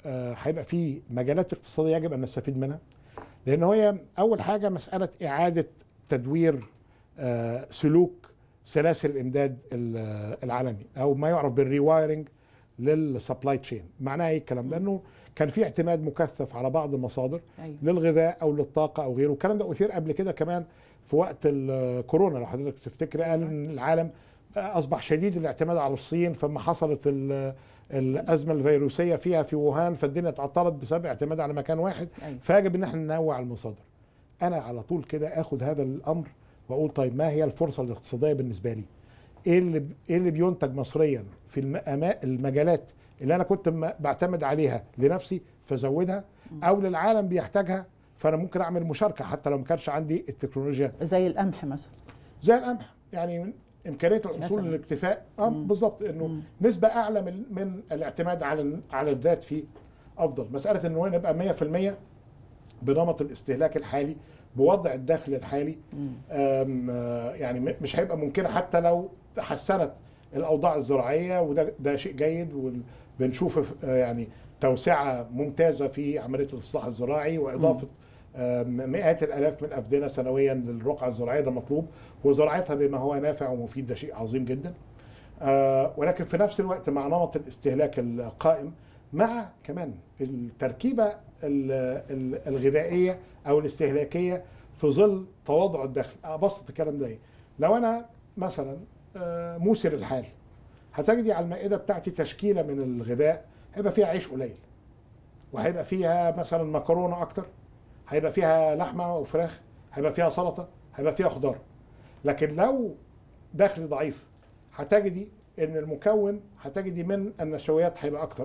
آه، هيبقى في مجالات اقتصاديه يجب ان نستفيد منها لان هي اول حاجه مساله اعاده تدوير آه، سلوك سلاسل الامداد ال- العالمي او ما يعرف بالريوايرنج للسبلاي تشين معناها ايه الكلام ده انه كان في اعتماد مكثف على بعض المصادر ايوه للغذاء او للطاقه او غيره الكلام ده اثير قبل كده كمان في وقت الكورونا لو حضرتك تفتكر قال ان العالم اصبح شديد الاعتماد على الصين فما حصلت ال- الازمه الفيروسيه فيها في ووهان فالدنيا اتعطلت بسبب اعتماد على مكان واحد ايوه فيجب ان احنا ننوع المصادر انا على طول كده اخد هذا الامر واقول طيب ما هي الفرصه الاقتصاديه بالنسبه لي ايه اللي ايه اللي بينتج مصريا في الم- المجالات اللي انا كنت م- بعتمد عليها لنفسي فازودها او للعالم بيحتاجها فانا ممكن اعمل مشاركه حتى لو ما كانش عندي التكنولوجيا زي القمح مثلا زي القمح يعني من امكانيه الحصول مثلاً. للاكتفاء اه مم. بالظبط انه مم. نسبه اعلى من من الاعتماد على على الذات فيه افضل مساله انه نبقى 100% بنمط الاستهلاك الحالي بوضع الدخل الحالي مم. أم، آه، يعني م- مش هيبقى ممكنه حتى لو تحسنت الاوضاع الزراعيه وده ده شيء جيد وبنشوف آه، يعني توسعه ممتازه في عمليه الاصلاح الزراعي واضافه آم، مئات الالاف من الافدنه سنويا للرقعه الزراعيه ده مطلوب وزراعتها بما هو نافع ومفيد ده شيء عظيم جدا آه، ولكن في نفس الوقت مع نمط الاستهلاك القائم مع كمان التركيبه ال- ال- الغذائيه او الاستهلاكيه في ظل تواضع الدخل ابسط الكلام ده ايه لو انا مثلا آه، موسر الحال هتجدي على المائده بتاعتي تشكيله من الغذاء هيبقى فيها عيش قليل وهيبقى فيها مثلا مكرونه اكتر هيبقى فيها لحمه وفراخ هيبقى فيها سلطه هيبقى فيها خضار لكن لو دخل ضعيف هتجدي ان المكون هتجدي من النشويات هيبقى اكتر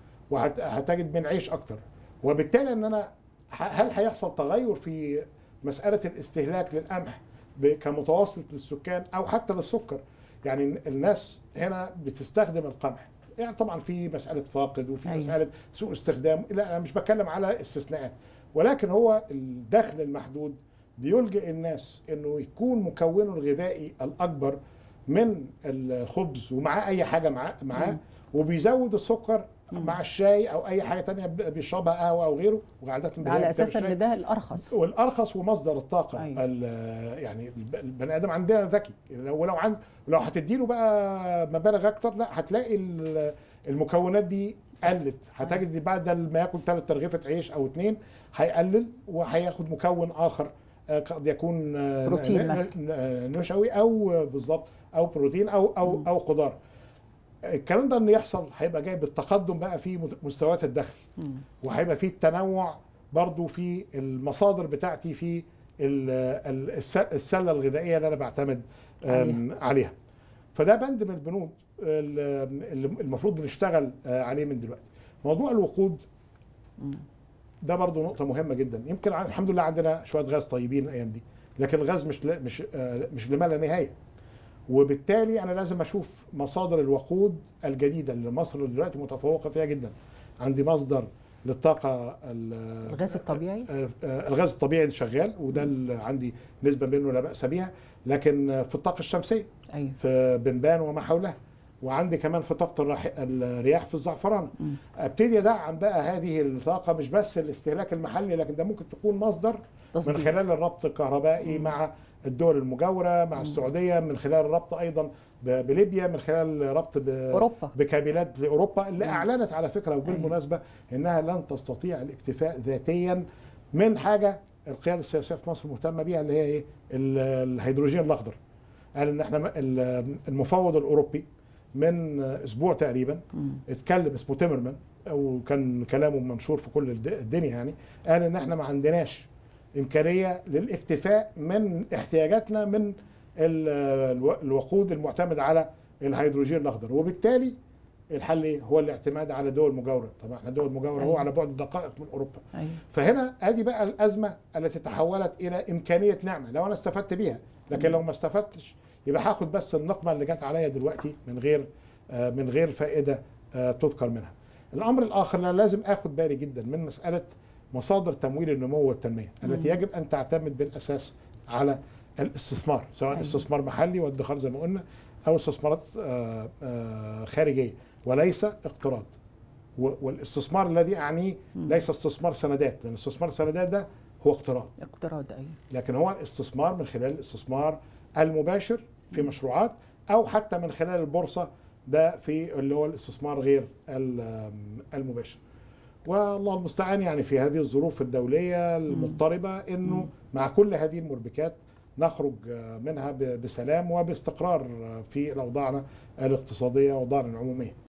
وهتجد من عيش اكتر وبالتالي ان انا ه- هل هيحصل تغير في مساله الاستهلاك للقمح ب- كمتوسط للسكان او حتى للسكر يعني ال- الناس هنا بتستخدم القمح يعني طبعا في مساله فاقد وفي أيوة. مساله سوء استخدام لا انا مش بتكلم على استثناءات ولكن هو الدخل المحدود بيلجئ الناس انه يكون مكونه الغذائي الاكبر من الخبز ومعاه اي حاجه معاه معاه مم. وبيزود السكر مم. مع الشاي او اي حاجه تانية ب- بيشربها قهوه او غيره وعاده ده بيلاقي على كتاب اساس الشاي. ان ده الارخص والارخص ومصدر الطاقه أيوة. ال- يعني الب- البني ادم عندنا ذكي لو ولو عند لو هتديله بقى مبالغ اكتر لا هتلاقي ال- المكونات دي قلت هتجد بدل ما ياكل ثلاث ترغيفه عيش او اثنين هيقلل وهياخد مكون اخر آه، قد يكون آه، بروتين ن- ن- مثلا. ن- نشوي او آه، بالظبط او بروتين او او مم. او خضار الكلام ده انه يحصل هيبقى جاي بالتقدم بقى في مت- مستويات الدخل مم. وهيبقى في التنوع برضو في المصادر بتاعتي في ال- ال- الس- السله الغذائيه اللي انا بعتمد آم، عليها فده بند من البنود ال- اللي المفروض نشتغل آه، عليه من دلوقتي موضوع الوقود مم. ده برضو نقطة مهمة جدا يمكن ع- الحمد لله عندنا شوية غاز طيبين الأيام دي لكن الغاز مش ل- مش آه، مش لما لا نهاية وبالتالي أنا لازم أشوف مصادر الوقود الجديدة اللي مصر دلوقتي متفوقة فيها جدا عندي مصدر للطاقة ال- الغاز الطبيعي آه، آه، الغاز الطبيعي شغال وده اللي عندي نسبة منه لا بأس بها لكن آه، في الطاقة الشمسية ايوه في بنبان وما حولها وعندي كمان في طاقة الرح- الرياح في الزعفران مم. ابتدي ادعم بقى هذه الطاقه مش بس الاستهلاك المحلي لكن ده ممكن تكون مصدر من تصديق خلال الربط الكهربائي مم. مع الدول المجاوره مع مم. السعوديه من خلال الربط ايضا ب- بليبيا من خلال ربط ب- اوروبا بكابلات لاوروبا اللي مم. اعلنت على فكره وبالمناسبه انها لن تستطيع الاكتفاء ذاتيا من حاجه القياده السياسيه في مصر مهتمه بيها اللي هي ايه ال- الهيدروجين الاخضر قال ان احنا م- ال- المفوض الاوروبي من اسبوع تقريبا مم. اتكلم اسمه تيمرمان وكان كلامه منشور في كل الد- الدنيا يعني قال ان احنا ما عندناش امكانيه للاكتفاء من احتياجاتنا من ال- الو- الوقود المعتمد على الهيدروجين الاخضر وبالتالي الحل ايه؟ هو الاعتماد على دول مجاوره طبعا احنا دول مجاوره هو أيوة. على بعد دقائق من اوروبا ايوه فهنا ادي بقى الازمه التي تحولت الى امكانيه نعمه لو انا استفدت بيها لكن لو ما استفدتش يبقى هاخد بس النقمه اللي جت عليا دلوقتي من غير آه، من غير فائده آه، تذكر منها. الامر الاخر انا لازم اخد بالي جدا من مساله مصادر تمويل النمو والتنميه التي مم. يجب ان تعتمد بالاساس على الاستثمار سواء أيوة. استثمار محلي وادخار زي ما قلنا او استثمارات آه، آه، خارجيه وليس اقتراض. و- والاستثمار الذي اعنيه ليس استثمار سندات لان استثمار السندات ده هو اقتراض اقتراض ايوه لكن هو الاستثمار من خلال الاستثمار المباشر في مشروعات او حتى من خلال البورصه ده في اللي هو الاستثمار غير ال- المباشر والله المستعان يعني في هذه الظروف الدوليه المضطربه انه مع كل هذه المربكات نخرج منها ب- بسلام وباستقرار في اوضاعنا الاقتصاديه واوضاعنا العموميه